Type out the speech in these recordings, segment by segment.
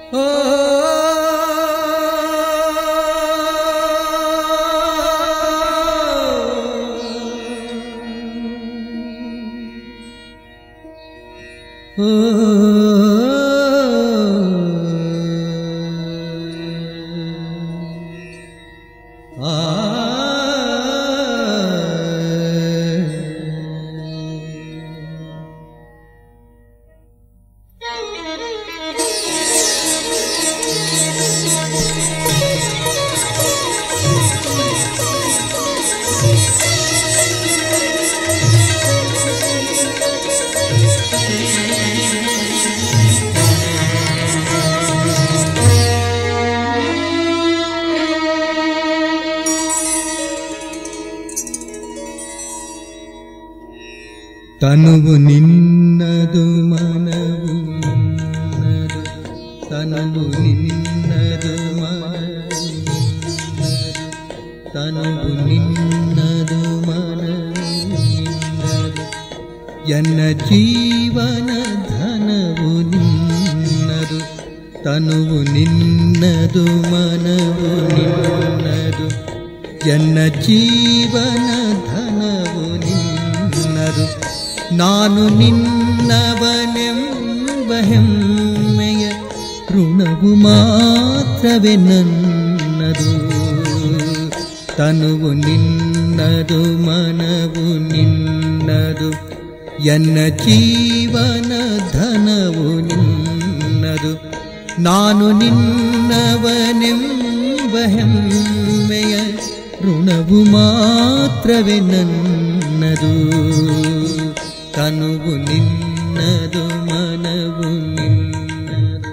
ತನುವು ನಿನ್ನದು ಮನವು ನಿನ್ನದು ತನುವು ನಿನ್ನದು ಮನವು ನಿನ್ನದು ತನುವು ನಿನ್ನದು ಮನವು ನಿನ್ನದು ಎನ್ನ ಜೀವನ ಧನವು ನಿನ್ನದು ತನುವು ನಿನ್ನದು ಮನವು ನಿನ್ನದು ಎನ್ನ ಜೀವನ ಧನವು ನಿನ್ನದು ನಾನು ನಿನ್ನವನೆಂಬ ಹೆಮ್ಮೆಯ ಋಣವು ಮಾತ್ರವೇ ನನ್ನದು ತನುವು ನಿನ್ನದು ಮನವು ನಿನ್ನದು ಎನ್ನ ಜೀವನ ಧನವು ನಿನ್ನದು ನಾನು ನಿನ್ನವನೆಂಬ ಹೆಮ್ಮೆಯ ಋಣವು ಮಾತ್ರವೇ ನನ್ನದು ತನುವು ನಿನ್ನದು ಮನವು ನಿನ್ನದು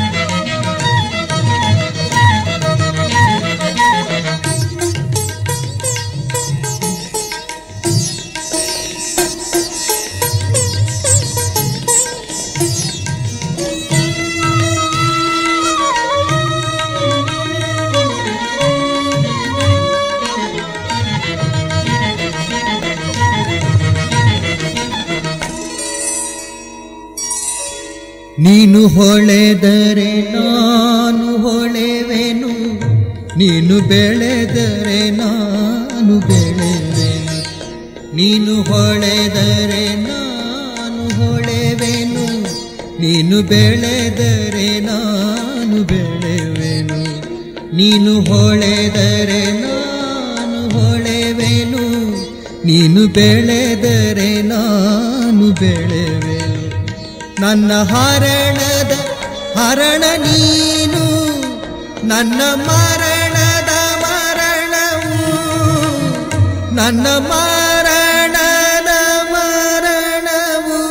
ನೀನು ಹೊಳೆದರೆ ನಾನು ಹೊಳೆವೆನು ನೀನು ಬೆಳೆದರೆ ನಾನು ಬೆಳೆವೆನು ನೀನು ಹೊಳೆದರೆ ನಾನು ಹೊಳೆವೆನು ನೀನು ಬೆಳೆದರೆ ನಾನು ಬೆಳೆವೆನು ನೀನು ಹೊಳೆದರೆ ನಾನು ಹೊಳೆವೆನು ನೀನು ಬೆಳೆದರೆ ನಾನು ಬೆಳೆವೆನು ನನ್ನ ಹರಣದ ಹರಣ ನೀನು ನನ್ನ ಮರಣದ ಮರಣವು ನನ್ನ ಮರಣದ ಮರಣವು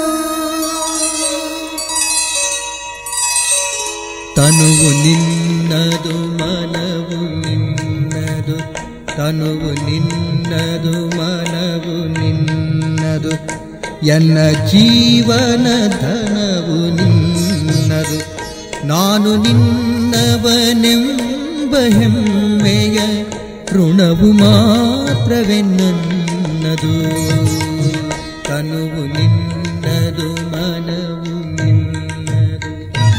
ತನುವು ನಿನ್ನದು ಮನವು ನಿನ್ನದು ತನುವು ನಿನ್ನದು ಮನವು ನಿನ್ನದು ಎನ್ನ ಜೀವನ ಧನವು ನಿನ್ನದು ನಾನು ನಿನ್ನವನೆಂಬ ಹೆಮ್ಮೆಯ ಋಣವು ಮಾತ್ರವೇ ನನ್ನದು ತನುವು ನಿನ್ನದು ಮನವು ನಿನ್ನದು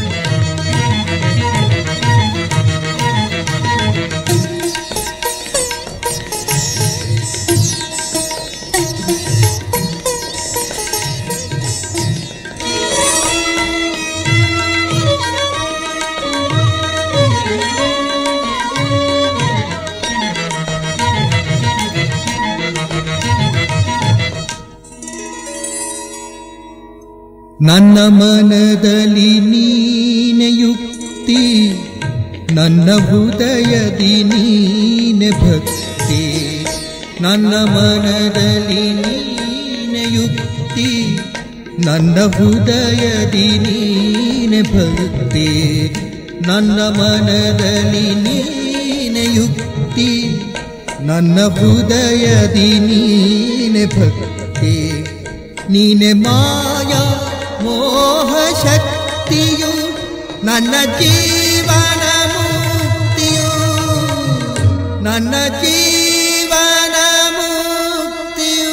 ನನ್ನ ಮನದಲ್ಲಿ ನೀನೆ ಯುಕ್ತಿ ನನ್ನ ಹೃದಯದಿ ನೀನೆ ಭಕ್ತಿ ನನ್ನ ಮನದಲ್ಲಿ ನೀನೆ ಯುಕ್ತಿ ನನ್ನ ಹೃದಯದಿ ನೀನೆ ಭಕ್ತಿ ನನ್ನ ಮನದಲ್ಲಿ ನೀನೆ ಯುಕ್ತಿ ನನ್ನ ಹೃದಯದಿ ನೀನೆ ಭಕ್ತಿ ನೀನೆ ಮಾಯಾ ಮೋಹ ಶಕ್ತಿಯು ನನ್ನ ಜೀವನ ಮುಕ್ತಿಯು ನನ್ನ ಜೀವನ ಮುಕ್ತಿಯು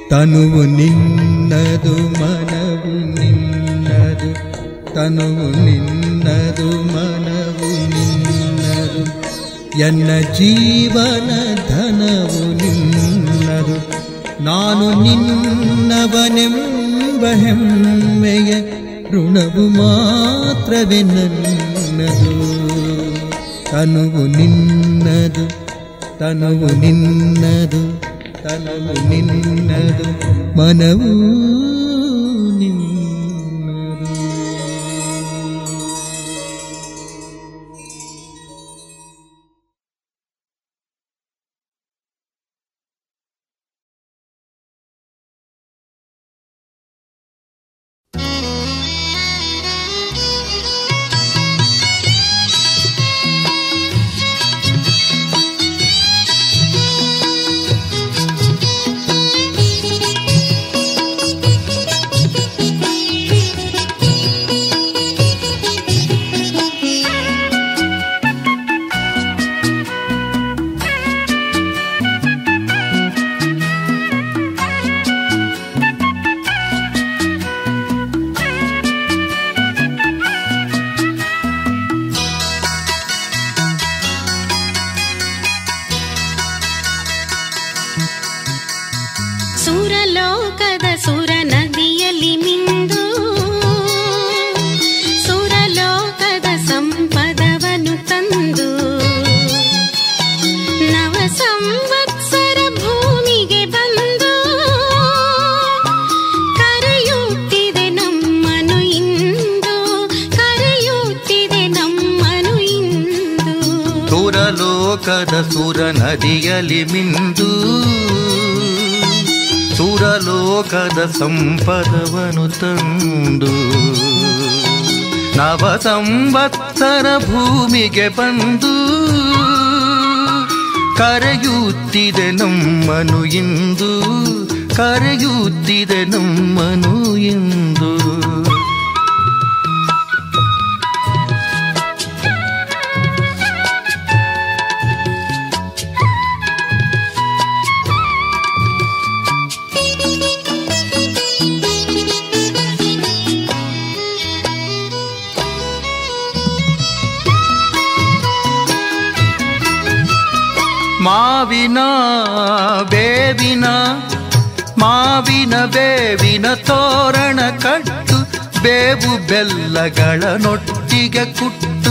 ತನುವು ನಿನ್ನದು ಮನವು ನಿನ್ನದು ತನುವು ನಿನ್ನದು ಮನವು ನಿನ್ನದು ಎನ್ನ ಜೀವನ ಧನವು ನಿನ್ನದು ನಾನು ನಿನ್ನವನೆಂಬ ಹೆಮ್ಮೆಯ ಋಣವು ಮಾತ್ರವೇ ನನ್ನದು ತನುವು ನಿನ್ನದು ತನುವು ನಿನ್ನದು ತನುವು ನಿನ್ನದು ಮನವು ನಿನ್ನದು ಸುರಲೋಕದ ಸುರ ನದಿಯಲ್ಲಿ ಮಿಂದು ಸುರಲೋಕದ ಸಂಪದವನ್ನು ತಂದು ನವ ಸಂವತ್ಸರ ಭೂಮಿಗೆ ಬಂದು ಕರೆಯುತ್ತಿದೆ ನಮ್ಮನು ಇಂದು ಕರೆಯುತ್ತಿದೆ ನಮ್ಮನು ಇಂದು ಸುರಲೋಕದ ಸುರ ನದಿಯಲ್ಲಿ ಮಿಂದು ಸುರಲೋಕದ ಸಂಪದವನು ತಂದು ನವ ಸಂವತ್ಸರ ಭೂಮಿಗೆ ಬಂದು ಕರೆಯುತ್ತಿದೆ ನಮ್ಮನು ಇಂದು ಕರೆಯುತ್ತಿದೆ ನಮ್ಮನು ಇಂದು ಮಾವಿನ ಬೇವಿನ ಮಾವಿನ ಬೇವಿನ ತೋರಣ ಕಟ್ಟು ಬೇವು ಬೆಲ್ಲಗಳ ನೊಟ್ಟಿಗೆ ಕುಟ್ಟು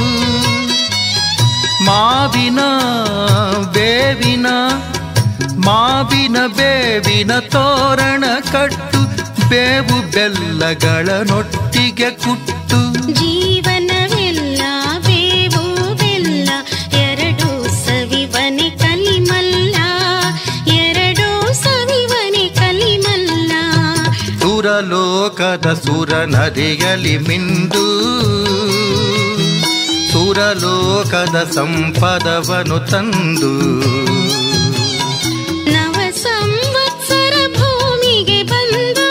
ಮಾವಿನ ಬೇವಿನ ಮಾವಿನ ಬೇವಿನ ತೋರಣ ಕಟ್ಟು ಬೇವು ಬೆಲ್ಲಗಳ ನೊಟ್ಟಿಗೆ ಕುಟ್ಟು ಜೀವನವೆಲ್ಲ ಬೇವು ಬೆಲ್ಲ ಎರಡು ಸವಿವನೆ ಕಲಿಮಲ್ಲ ಎರಡು ಸವಿವನೆ ಕಲಿಮಲ್ಲ ಸುರಲೋಕದ ಸುರ ನದಿಯಲ್ಲಿ ಮಿಂದು ಸುರಲೋಕದ ಸಂಪದವನು ತಂದು ನವ ಸಂವತ್ಸರ ಭೂಮಿಗೆ ಬಂದು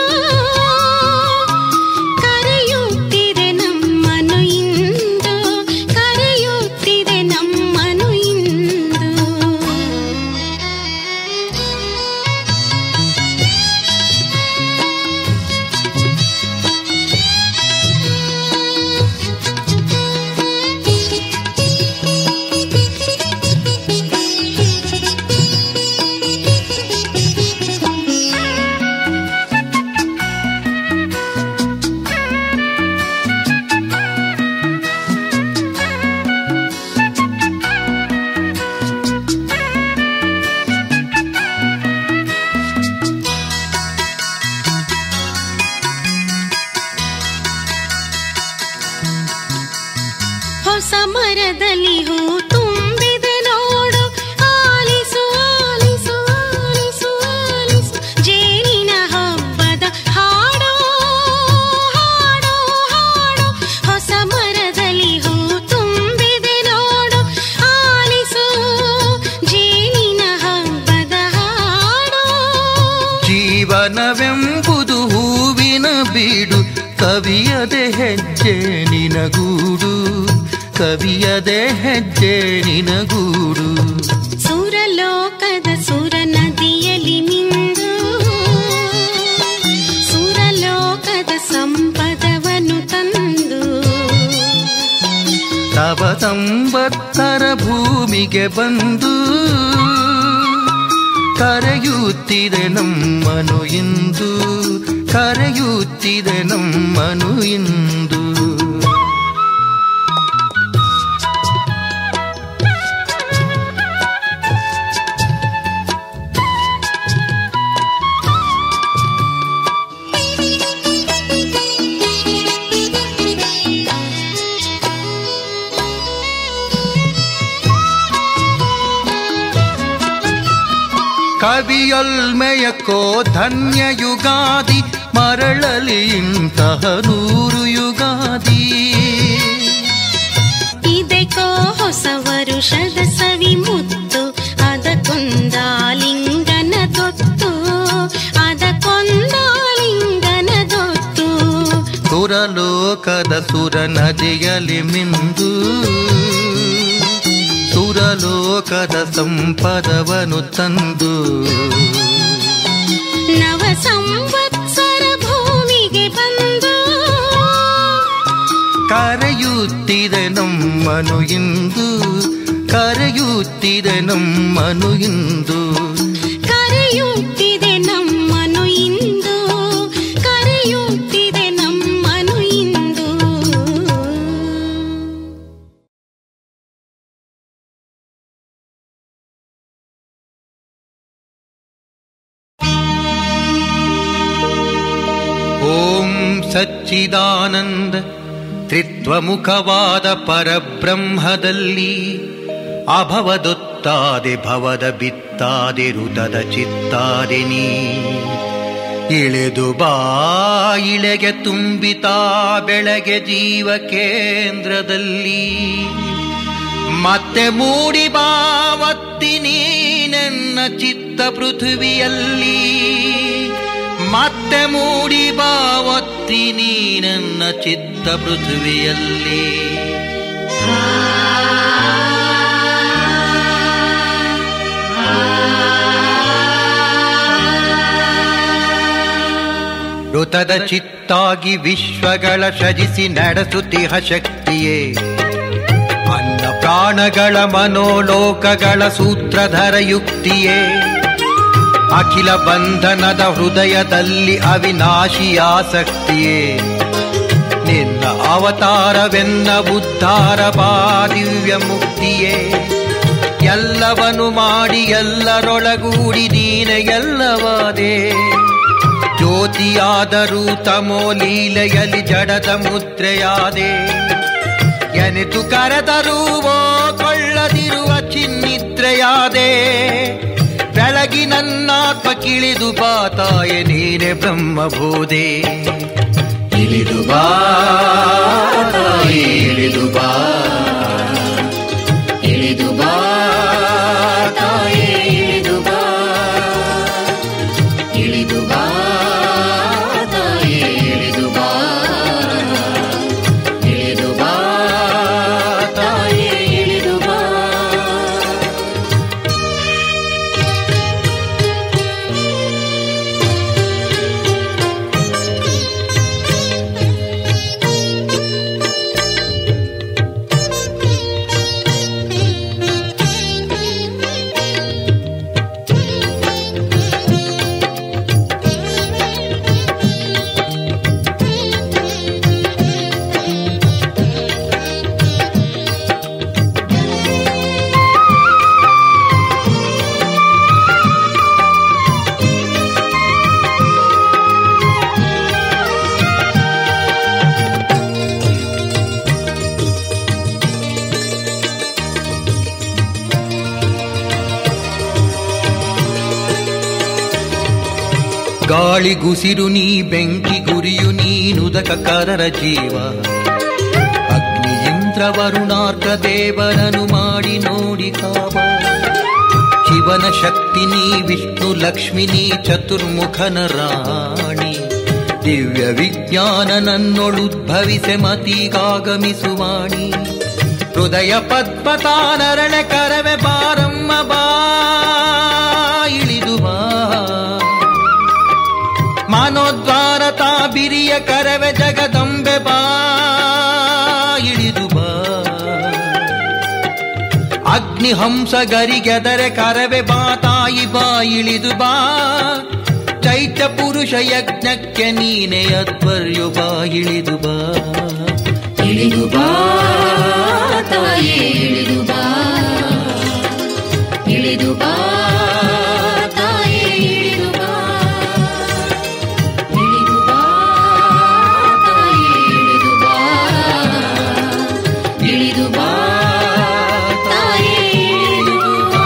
ಕರೆಯುತ್ತಿದೆ ನಮ್ಮನು ಇಂದು ಕರೆಯುತ್ತಿದೆ ನಮ್ಮನು ಇಂದು ಹೊಸ ಮರದಲ್ಲಿ ಹೂ ತುಂಬಿದೆ ನೋಡು ಆಲಿಸು ಆಲಿಸು ಆಲಿಸು ಆಲಿಸು ಜೇನಿನ ಹಬ್ಬದ ಹಾಡೋ ಹಾಡೋ ಹಾಡೋ ಹೊಸ ಮರದಲ್ಲಿ ಹೂ ತುಂಬಿದೆ ನೋಡು ಆಲಿಸು ಜೇನಿನ ಹಬ್ಬದ ಹಾಡೋ ಜೀವನವೆಂಬುದು ಹೂವಿನ ಬೀಡು ಕವಿಯದೆ ಹೆಜ್ಜೆ ನಿನಗೂಡು ಕವಿಯದೆ ಹೆಜ್ಜೆ ನಿನಗೂಡು ಸುರಲೋಕದ ಸುರ ನದಿಯಲ್ಲಿ ಮಿಂದು ಸಂಪದವನ್ನು ತಂದು ತವ ಸಂವತ್ಸರ ಭೂಮಿಗೆ ಬಂದು ಕರೆಯುತ್ತಿದೆ ನಮ್ಮನು ಇಂದು ಕರೆಯುತ್ತಿದೆ ನಮ್ಮನು ಇಂದು ಕವಿಯೊಲ್ಮೆಯಕ್ಕೋ ಧನ್ಯ ಯುಗಾದಿ ಮರಳಲಿ ಇಂತಹ ನೂರು ಯುಗಾದಿ ಇದಕ್ಕೋ ಹೊಸ ವರುಷದ ಸವಿ ಮುತ್ತು ಅದಕ್ಕೊಂದಾಲಿಂಗನ ದೊತ್ತು ಅದಕ್ಕೊಂದಾಲಿಂಗನ ದೊತ್ತು ಸುರಲೋಕದ ಸುರ ನದಿಯಲಿ ಮಿಂದು ಸುರಲೋಕದ ಸಂಪದವನು ತಂದು ನವ ಸಂವತ್ಸರ ಭೂಮಿಗೆ ಬಂದು ಕರೆಯುತ್ತಿದೆ ನಮ್ಮನು ಇಂದು ಕರೆಯುತ್ತಿದೆ ನಮ್ಮನು ಇಂದು ಕರೆಯುತ್ತಿದೆ ನಮ್ಮನು ಇಂದು ಕರೆಯುತ್ತಿದೆ ನಮ್ಮನು ಇಂದು ಓಂ ಸಚ್ಚಿದಾನಂದ ತ್ರಿತ್ವಮುಖವಾದ ಪರಬ್ರಹ್ಮದಲ್ಲಿ ಅಭವದೊತ್ತಾದೆ ಭವದ ಬಿತ್ತಾದೆ ರುದದ ಚಿತ್ತಾದೆ ನೀ ಇಳಿದು ಬಾ ಇಳೆಗೆ ತುಂಬಿತಾ ಬೆಳಗ್ಗೆ ಜೀವ ಕೇಂದ್ರದಲ್ಲಿ ಮತ್ತೆ ಮೂಡಿ ಬಾವತ್ತಿ ನೀನೆನ್ನ ಚಿತ್ತ ಪೃಥ್ವಿಯಲ್ಲಿ ಮತ್ತೆ ಮೂಡಿ ಬಾವತ್ತಿ ನೀನೆನ್ನ ಚಿತ್ತ ಪೃಥ್ವಿಯಲ್ಲಿ ಋತದ ಚಿತ್ತಾಗಿ ವಿಶ್ವಗಳ ಸಜಿಸಿ ನಡೆಸುತ್ತಿಹ ಶಕ್ತಿಯೇ ಅನ್ನ ಪ್ರಾಣಗಳ ಮನೋಲೋಕಗಳ ಸೂತ್ರಧರ ಯುಕ್ತಿಯೇ ಅಖಿಲ ಬಂಧನದ ಹೃದಯದಲ್ಲಿ ಅವಿನಾಶಿಯಾಸಕ್ತಿಯೇ ನಿನ್ನ ಅವತಾರವೆನ್ನ ಉದ್ಧಾರ ಬಾ ದಿವ್ಯ ಮುಕ್ತಿಯೇ ಎಲ್ಲವನು ಮಾಡಿ ಎಲ್ಲರೊಳಗೂಡಿ ನೀನೆ ಎಲ್ಲವಾದೆ ಜ್ಯೋತಿಯಾದರೂ ತಮೋ ಲೀಲೆಯಲ್ಲಿ ಜಡದ ಮುದ್ರೆಯಾದೆ ಎನಿತು ಕರೆತರುವೋ ಕೊಳ್ಳದಿರುವ ಚಿನ್ನಿದ್ರೆಯಾದೆ ಬೆಳಗಿ ನನ್ನಾತ್ಮ ಕಿಳಿದು ಬಾ ತಾಯೆ ನೀನೆ ಬ್ರಹ್ಮಬೋಧೆ ಇಳಿದು ಬಾ ತಾಯಿ ಇಳಿದು ಬಾ ಇಳಿದು ಬಾ ತಾಯೆ ಇಳಿದು ಬಾ ಇಳಿದು ಬಾ ತಾಯೆ ಇಳಿದು ಬಾ ಇಳಿದು ಬಾ ತಾಯೆ ಇಳಿದು ಬಾ ಗಾಳಿ ಗುಸಿರು ನೀ ಬೆಂಕಿ ಗುರಿಯು ನೀನುದಕ ಕರರ ಜೀವ ಅಗ್ನಿ ಇಂದ್ರ ವರುಣಾರ್ಕ ದೇವರನು ಮಾಡಿ ನೋಡಿ ಕಾವ ಶಿವನ ಶಕ್ತಿ ನೀ ವಿಷ್ಣು ಲಕ್ಷ್ಮಿ ನೀ ಚತುರ್ಮುಖನ ರಾಣಿ ದಿವ್ಯ ವಿಜ್ಞಾನ ನನ್ನೊಳುದ್ಭವಿಸೆ ಮತಿಗಾಗಮಿಸುವಾಣಿ ಹೃದಯ ಪದ್ಮತಾನರಳೆ ಕರವೆ ಬಾರಮ್ಮ ಬಾ ಇಳಿದು ಬಾ ಮಾನೋದ್ವಾರತಾ ಬಿರಿಯ ಕರವೆ ಜಗದಂಬೆ ಬಾ ಇಳಿದು ಬಾ ಅಗ್ನಿ ಹಂಸ ಗರಿಗೆದರೆ ಕರವೆ ಬಾ ತಾಯಿ ಬಾ ಇಳಿದು ಬಾ ಚೈತ್ಯ ಪುರುಷ ಯಜ್ಞಕ್ಕೆ ನೀನೆ ಅಧ್ವರ್ಯು ಬಾ ಇಳಿದು ಬಾ ಇಳಿದು ಬಾ ತಾಯೇ ಇಳಿದು ಬಾ ಇಳಿದು ಬಾ ತಾಯೇ ಇಳಿದು ಬಾ ಇಳಿದು ಬಾ ತಾಯೇ ಇಳಿದು ಬಾ ಇಳಿದು ಬಾ ತಾಯೇ ಇಳಿದು ಬಾ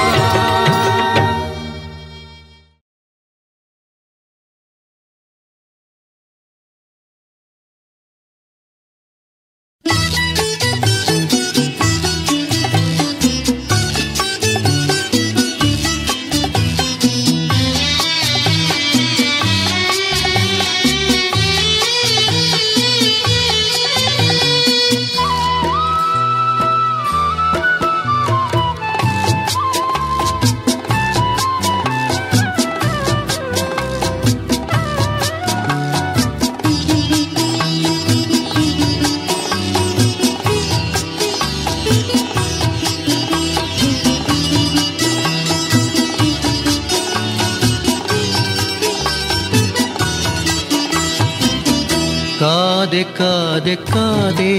ಕಾದೆ ಕಾದೆ ಕಾದೆ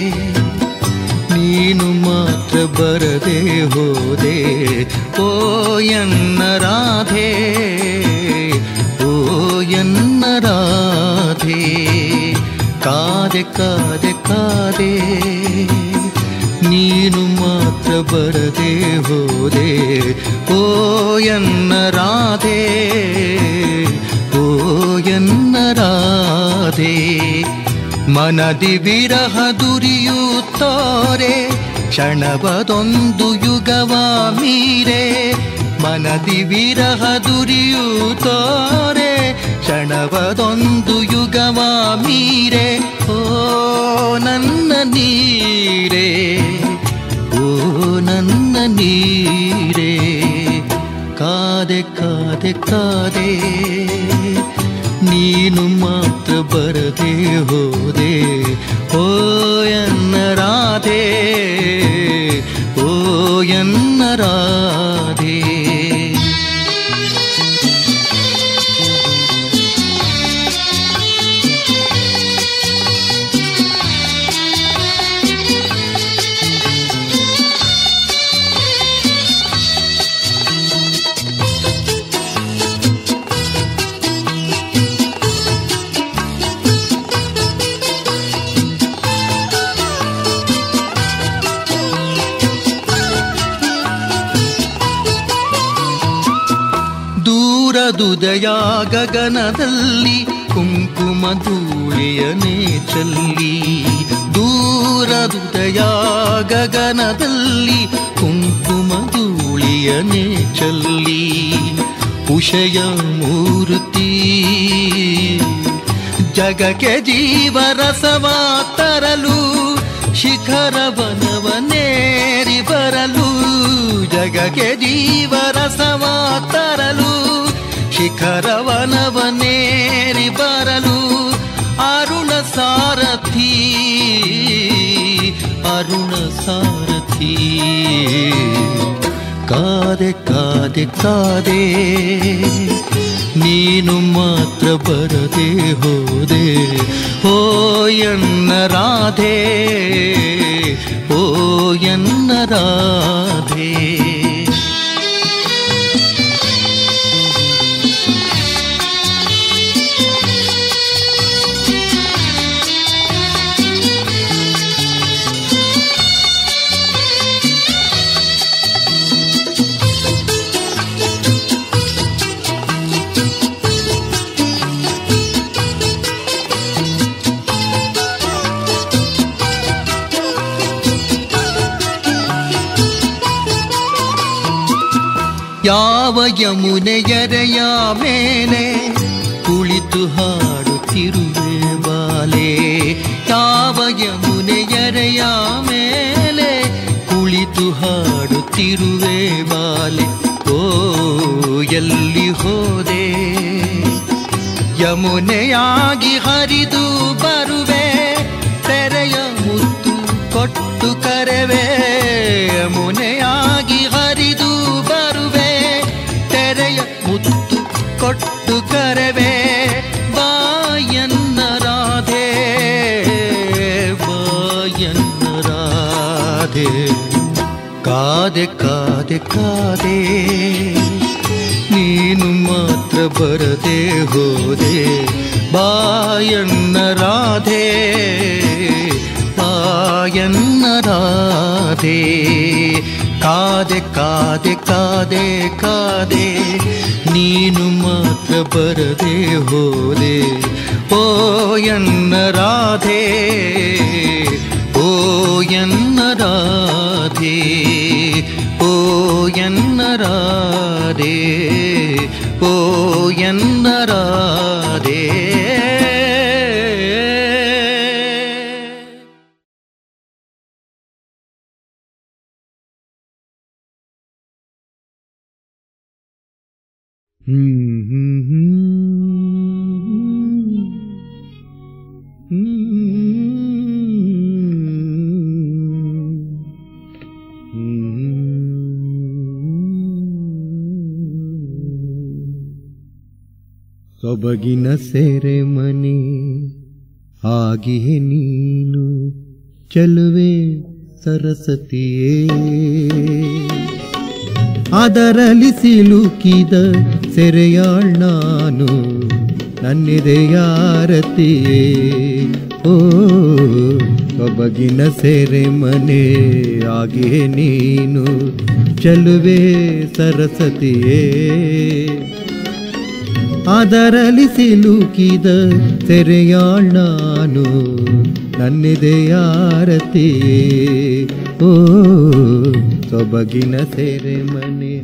ನೀನು ಮಾತ್ರ ಬರದೆ ಹೋದೆ ಓ ಎನ್ನ ರಾಧೆ ಓ ಎನ್ನ ರಾಧೆ ಕಾದೆ ಕಾದೆ ಕಾದೆ ನೀನು ಮಾತ್ರ ಬರದೆ ಹೋದೆ ಓ ಎನ್ನ ರಾಧೆ ಓ ಎನ್ನ ರಾಧೆ ಮನದಿ ವಿರಹ ದುರಿಯುತ್ತೋರೆ ಕ್ಷಣವದೊಂದು ಯುಗವ ಮೀರೆ ಮನದಿ ವಿರಹ ದುರಿಯುತ್ತೋರೆ ಕ್ಷಣವದೊಂದು ಯುಗವ ಮೀರೆ ಓ ನನ್ನ ನೀರೇ ಓ ನನ್ನ ನೀರೇ ಕಾದೆ ಕಾದೆ ಕಾದೆ ನೀನು ಮಾತ್ರ ಬರದೆ ಹೋದೆ ಓ ಎನ್ನ ರಾಧೆ ಓ ಎನ್ನ ರಾಧೆ ದೂರದುದಯ ಗಗನದಲ್ಲಿ ಕುಂಕುಮ ಧೂಳಿಯನೇ ಚಲ್ಲಿ ದೂರದುದಯ ಗಗನದಲ್ಲಿ ಕುಂಕುಮ ಧೂಳಿಯನೇ ಚಲ್ಲಿ ಉಷಯ ಮೂರ್ತಿ ಜಗಕ್ಕೆ ಜೀವರಸವ ತರಲು ಶಿಖರವನವನೇರಿ ಬರಲು ಜಗಕ್ಕೆ ಜೀವರಸವ ತರಲು ಶಿಖರವನವನೇರಿ ಬರಲು ಅರುಣ ಸಾರಥಿ ಅರುಣ ಸಾರಥಿ ಕಾದೆ ಕಾದೆ ಕಾದೆ ನೀನು ಮಾತ್ರ ಬರದೆ ಹೋದೆ ಓ ಎನ್ನ ರಾಧೆ ಓ ಎನ್ನ ರಾಧೆ ಯಾವ ಯಮುನೆಯರೆಯ ಮೇಲೆ ಕುಳಿತು ಹಾಡುತ್ತಿರುವೆ ಬಾಲೆ ಯಾವ ಯಮುನೆಯರೆಯ ಮೇಲೆ ಕುಳಿತು ಹಾಡುತ್ತಿರುವೆ ಬಾಲೆ ಓ ಎಲ್ಲಿ ಹೋದೆ ಯಮುನೆಯಾಗಿ ಹರಿದು ಬರುವೆ ತೆರೆಯ ಮುತ್ತು ಕೊಟ್ಟು ಕರೆವೆ ಯಮುನೆಯಾಗಿ ಹರಿದು ಬರುವೆ ತೆರೆಯ ಮುತ್ತು ಕೊಟ್ಟು ಕರೆವೆ ಬಾಯನ್ನ ರಾಧೆ ಬಾಯನ್ನ ರಾಧೆ ಕಾದೆ ಕಾದೆ ಕಾದೆ ನೀನು ಮಾತ್ರ ಬರದೆ ಹೋದೆ ಬಾಯನ್ನ ರಾಧೆ ಬಾಯನ್ನ ರಾಧೆ ಕಾದೆ ಕಾದೆ ಕಾದೆ ಕಾದೆ ನೀನು ಮಾತ್ರ ಬರದೆ ಹೋದೆ ಓ ಎನ್ನ ರಾಧೆ ಓ ಎನ್ನ ರಾಧೆ ಓ ಎನ್ನ ರಾಧೆ ಓ ಎನ್ನ ರಾಧೆ ಸೊಬಗಿನ ಸೆರೆ ಮನೆ ಆಗಿಯೇ ನೀನು ಚಲುವೆ ಸರಸ್ವತಿಯೇ ಅದರಲ್ಲಿ ಸಿಲುಕಿದ ಸೆರೆಯಾಳ್ ನಾನು ನನ್ನೆದೆಯಾರತಿಯೇ ಓ ಸೊಬಗಿನ ಸೆರೆ ಮನೆ ಆಗಿಯೇ ನೀನು ಚಲುವೆ ಸರಸ್ವತಿಯೇ ಅದರಲ್ಲಿ ಸಿಲುಕಿದ ಸೆರೆಯಾಳ್ ನಾನು ನನ್ನೆದೆಯಾರತಿಯೇ ಓ ಸೊಬಗಿನ ಸೆರೆ ಮನೆ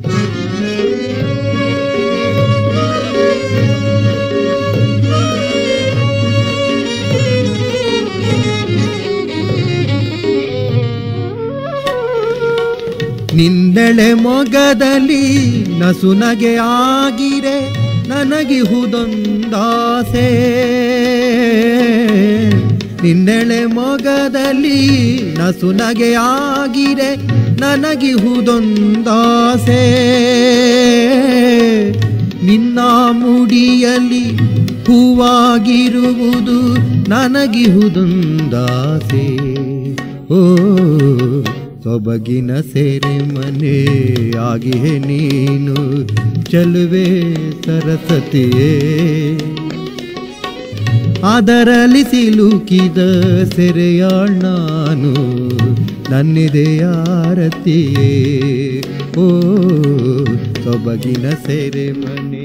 ನಿಂದೆಳೆ ಮೊಗದಲ್ಲಿ ನಸುನಗೆ ಆಗಿರೆ ನನಗಿಹುದೊಂದಾಸೆ ನಿನ್ನೆಳೆ ಮೊಗದಲ್ಲಿ ನಸುನಗೆ ಆಗಿರೆ ನನಗಿಹುದೊಂದಾಸೆ ನಿನ್ನ ಮುಡಿಯಲ್ಲಿ ಹೂವಾಗಿರುವುದು ನನಗಿಹುದೊಂದಾಸೆ ಓ ಸೊಬಗಿನ ಸೆರೆ ಮನೆ ಆಗಿಯೇ ನೀನು ಚಲುವೆ ಸರಸ್ವತಿಯೇ ಅದರಲ್ಲಿ ಸಿಲುಕಿದ ಸೆರೆಯಾಳ್ ನಾನು ನನ್ನಿದೆಯಾರತಿಯೇ ಓ ಸೊಬಗಿನ ಸೆರೆ ಮನೆ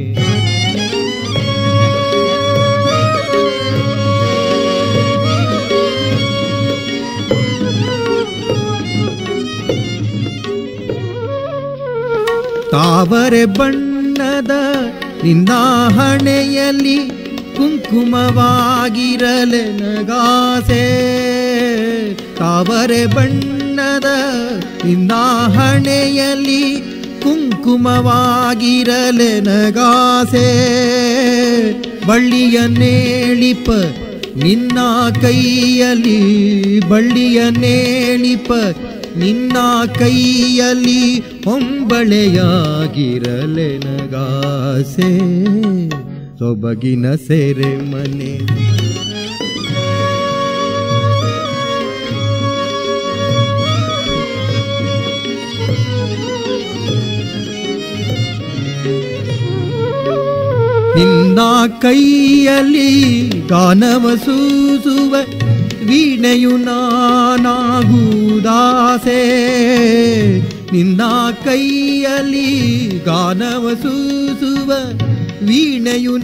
ತಾವರೆ ಬಣ್ಣದ ನಿನ್ನ ಹಣೆಯಲ್ಲಿ ಕುಂಕುಮವಾಗಿರಲೆ ನಗಾಸೆ ತಾವರೆ ಬಣ್ಣದ ನಿನ್ನ ಹಣೆಯಲ್ಲಿ ಕುಂಕುಮವಾಗಿರಲೆ ನಗಾಸೆ ಬಳ್ಳಿಯ ನೇಳಿಪ ನಿನ್ನ ಕೈಯಲ್ಲಿ ಬಳ್ಳಿಯ ನೇಳಿಪ ನಿನ್ನ ಕೈಯಲ್ಲಿ ಹೊಂಬಳೆಯಾಗಿರಲೆ ನಗಾಸೆ ಸೊಬಗಿನ ಸೆರೆ ಮನೆ ನಿನ್ನ ಕೈಯಲ್ಲಿ ಗಾನವ ಸೂಸುವ ವೀಣೆಯು ನಾನಾಗುದಾಸೆ ನಿನ್ನ ಕೈಯಲ್ಲಿ ಗಾನವ ಸೂಸುವ ವೀಣೆಯು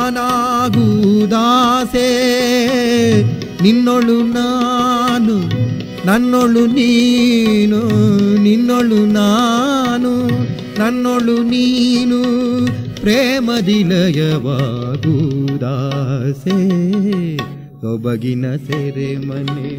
ನಾನಾಗುದಾಸೆ ನಿನ್ನೊಳು ನಾನು ನನ್ನೊಳು ನೀನು ನಿನ್ನೊಳು ನಾನು ನನ್ನೊಳು ನೀನು ಪ್ರೇಮದಿಲಯವಾಗುದಾಸೆ ಸೊಬಗಿನ ಸೆರೆ ಮನೆ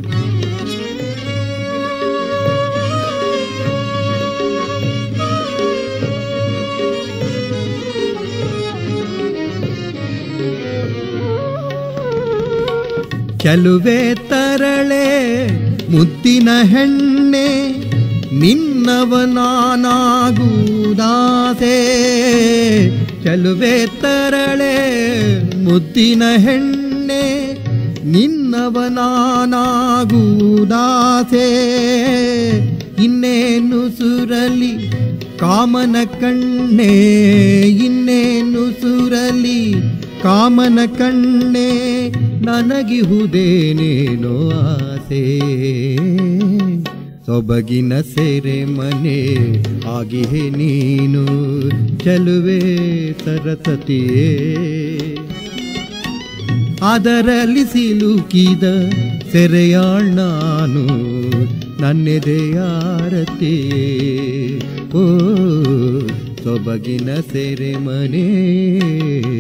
ಚಲುವೆ ತರಳೆ ಮುತ್ತಿನ ಹೆಣ್ಣೆ ನಿನ್ನವನಾನಾಗುವುದಾಸೆ ಚಲುವೆ ತರಳೆ ಮುತ್ತಿನ ಹೆಣ್ಣೆ ನಿನ್ನವನಾನಾಗುವುದಾಸೆ ಇನ್ನೇನು ಸುರಲಿ ಕಾಮನ ಕಣ್ಣೆ ಇನ್ನೇನು ಸುರಲಿ ಕಾಮನ ಕಣ್ಣೆ ನನಗಿಹುದೇನೇನೋ ಆಸೆ ಸೊಬಗಿನ ಸೆರೆ ಮನೆ ಆಗಿಹೆ ನೀನು ಚಲುವೆ ಸರಸತಿಯೇ ಅದರಲ್ಲಿ ಸಿಲುಕಿದ ಸೆರೆಯಾಳ್ ನಾನು ನನ್ನೆದೆಯಾರತಿ ಓ ಸೊಬಗಿನ ಸೆರೆ ಮನೆ